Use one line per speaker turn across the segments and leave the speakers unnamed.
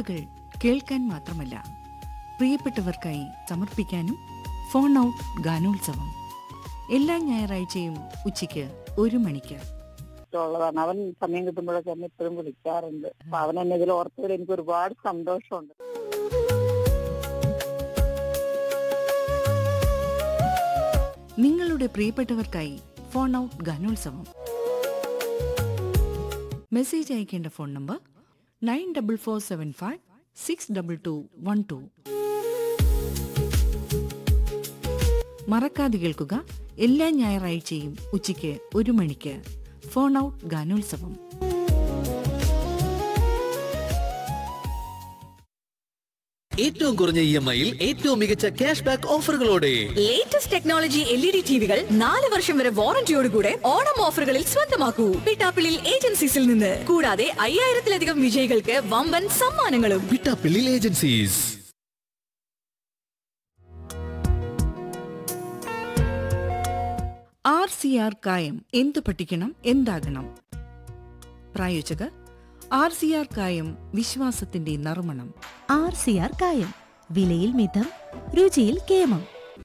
പാട്ടുകൾ കേൾക്കാൻ മാത്രമല്ല പ്രിയപ്പെട്ടവർക്കായി സമർപ്പിക്കാനും ഫോൺ ഔട്ട് ഗാനോത്സവം എല്ലാ ഞായറാഴ്ചയും ഉച്ചയ്ക്ക് ഒരു മണിക്ക്
ഇഷ്ടമുള്ളതാണ് അവൻ സമയം കിട്ടുമ്പോഴൊക്കെ എന്നെ എപ്പോഴും വിളിക്കാറുണ്ട് അപ്പൊ അവൻ എന്നെ ഇതിൽ ഓർത്തതിൽ എനിക്ക് ഒരുപാട് സന്തോഷമുണ്ട്
നിങ്ങളുടെ പ്രിയപ്പെട്ടവർക്കായി ഫോൺ ഔട്ട് ഗാനോത്സവം മെസ്സേജ് അയക്കേണ്ട phone number nine double four seven five six double two one two മറക്കാതെ കേൾക്കുക എല്ലാ ഞായറാഴ്ചയും ഉച്ചയ്ക്ക് ഒരു മണിക്ക് ഫോൺ ഔട്ട് ഗാനോത്സവം
ഏറ്റവും കുറഞ്ഞ ഇ എം ഐയിൽ ഏറ്റവും മികച്ച ക്യാഷ് ബാക്ക് ഓഫറുകളോടെ
latest technology L E D ടിവികൾ നാല് വർഷം വരെ വാറന്റിയോടുകൂടെ ഓണം ഓഫറുകളിൽ സ്വന്തമാക്കൂ പിട്ടാപ്പിളിൽ ഏജൻസീസിൽ നിന്ന് കൂടാതെ അയ്യായിരത്തിലധികം വിജയികൾക്ക് വമ്പൻ സമ്മാനങ്ങളും
വിട്ടാപ്പിള്ളിൽ ഏജൻസീസ്
ആർ സി ആർ കായം എന്തു പഠിക്കണം എന്താകണം പ്രായോജകർ ആർ സി ആർ കായം വിശ്വാസത്തിന്റെ നറുമണം
ആർ സി ആർ കായം വിലയിൽ മിതം രുചിയിൽ കേമം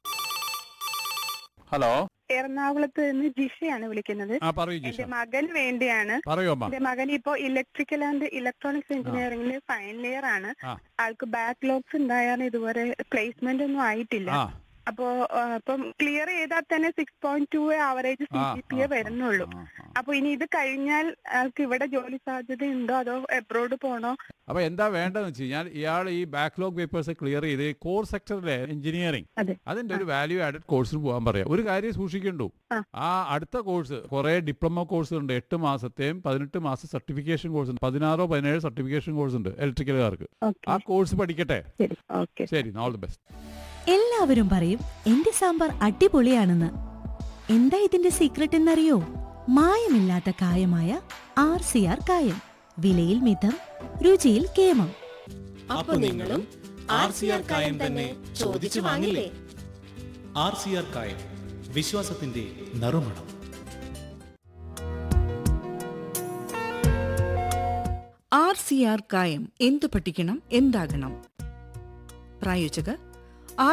ഹലോ
എറണാകുളത്ത് നിന്ന് ജിഷയാണ് വിളിക്കുന്നത്
ആ പറയൂ ജിഷ
എന്റെ മകൻ വേണ്ടിയാണ്
പറയൂ അമ്മ
എന്റെ മകൻ ഇപ്പോ ഇലക്ട്രിക്കൽ ആൻഡ് ഇലക്ട്രോണിക്സ് എഞ്ചിനീയറിംഗിൽ ഫൈനൽ ഇയർ ആണ്
ആ.
ആൾക്ക് ബാക്ക്ലോഗ്സ് ഉണ്ടായാണ് ഇതുവരെ പ്ലേസ്മെന്റ് ഒന്നും ആയിട്ടില്ല
ആ
അപ്പോ ആ, അപ്പം ക്ലിയർ ചെയ്താൽ തന്നെ six point two average C
ആ,
ജി പി
ആ,
എ വരുന്നുള്ളൂ
ആ, ആ.
അപ്പൊ ഇനി ഇത് കഴിഞ്ഞാൽ ആൾക്ക് ഇവിടെ ജോലി സാധ്യത ഉണ്ടോ അതോ എബ്രോഡ് പോണോ
അപ്പൊ എന്താ വേണ്ടതെന്ന് വെച്ച് കഴിഞ്ഞാൽ ഇയാൾ ഈ ബാക്ക്ലോഗ് പേപ്പേഴ്സ് ക്ലിയർ ചെയ്ത് കോർ സെക്ടറിലെ എഞ്ചിനീയറിംഗ്
അതെ.
അതിന്റെ ഒരു വാല്യൂ ആഡഡ് കോഴ്സിന് പോകാൻ പറയാം ഒരു കാര്യം സൂക്ഷിക്കണ്ടു
ആ.
ആ അടുത്ത കോഴ്സ് കുറെ ഡിപ്ലോമ കോഴ്സ് ഉണ്ട് എട്ട് മാസത്തെയും പതിനെട്ട് മാസം സർട്ടിഫിക്കേഷൻ കോഴ്സ് ഉണ്ട് പതിനാറോ പതിനേഴ് സർട്ടിഫിക്കേഷൻ കോഴ്സ് ഉണ്ട് ഇലക്ട്രിക്കലുകാർക്ക് ആ
ഓക്കെ
കോഴ്സ് പഠിക്കട്ടെ
ശരി ഓക്കെ
ശരി ഓൾ ദി ബെസ്റ്റ്
എല്ലാവരും പറയും എന്റെ സാമ്പാർ അടിപൊളിയാണെന്ന് എന്താ ഇതിന്റെ സീക്രട്ട് എന്നറിയോ മായമില്ലാത്ത കായമായ ആർ സി ആർ കായം വിലയിൽ മിതം രുചിയിൽ കേമം
അപ്പൊ നിങ്ങളും ആർ സി ആർ കായം തന്നെ ചോദിച്ചു വാങ്ങില്ലേ ആർ സി ആർ കായം വിശ്വാസത്തിന്റെ നറുമണം
ആർ സി ആർ കായം എന്തു പഠിക്കണം എന്താകണം പ്രായോജകർ